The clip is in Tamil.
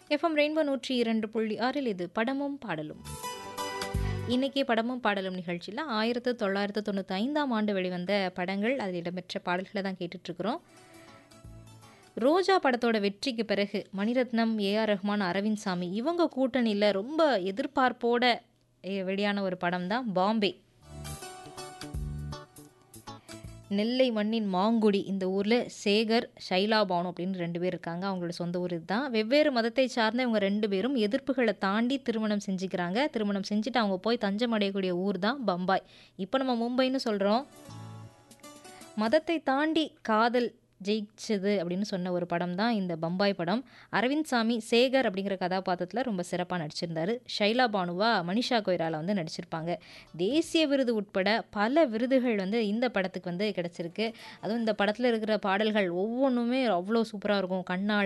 எஃப்எம் ரெயின்போ நூற்றி இரண்டு புள்ளி ஆறில் இது படமும் பாடலும் இன்னைக்கு படமும் பாடலும் நிகழ்ச்சியில் ஆயிரத்து தொள்ளாயிரத்து தொண்ணூற்றி ஐந்தாம் ஆண்டு வெளிவந்த படங்கள் அதில் இடம்பெற்ற பாடல்களை தான் கேட்டுட்ருக்குறோம் ரோஜா படத்தோட வெற்றிக்கு பிறகு மணிரத்னம் ஏஆர் ரஹ்மான் அரவிந்த் சாமி இவங்க கூட்டணியில் ரொம்ப எதிர்பார்ப்போட எ- வெளியான ஒரு படம் தான் பாம்பே நெல்லை மண்ணின் மாங்குடி இந்த ஊரில் சேகர் ஷைலா பானு அப்படின்னு ரெண்டு பேர் இருக்காங்க அவங்களோட சொந்த ஊர் இதுதான் வெவ்வேறு மதத்தை சார்ந்த இவங்க ரெண்டு பேரும் எதிர்ப்புகளை தாண்டி திருமணம் செஞ்சுக்கிறாங்க திருமணம் செஞ்சுட்டு அவங்க போய் தஞ்சம் அடையக்கூடிய ஊர் தான் பம்பாய் இப்போ நம்ம மும்பைன்னு சொல்கிறோம் மதத்தை தாண்டி காதல் ஜெயிச்சது அப்படின்னு சொன்ன ஒரு படம் தான் இந்த பம்பாய் படம் அரவிந்த் சாமி சேகர் அப்படிங்கிற கதாபாத்திரத்தில் ரொம்ப சிறப்பாக நடிச்சிருந்தாரு ஷைலா பானுவா மனிஷா கொய்ராலா வந்து நடிச்சிருப்பாங்க தேசிய விருது உட்பட பல விருதுகள் வந்து இந்த படத்துக்கு வந்து கிடச்சிருக்கு அதுவும் இந்த படத்தில் இருக்கிற பாடல்கள் ஒவ்வொன்றுமே அவ்வளோ சூப்பராக இருக்கும் கண்ணால்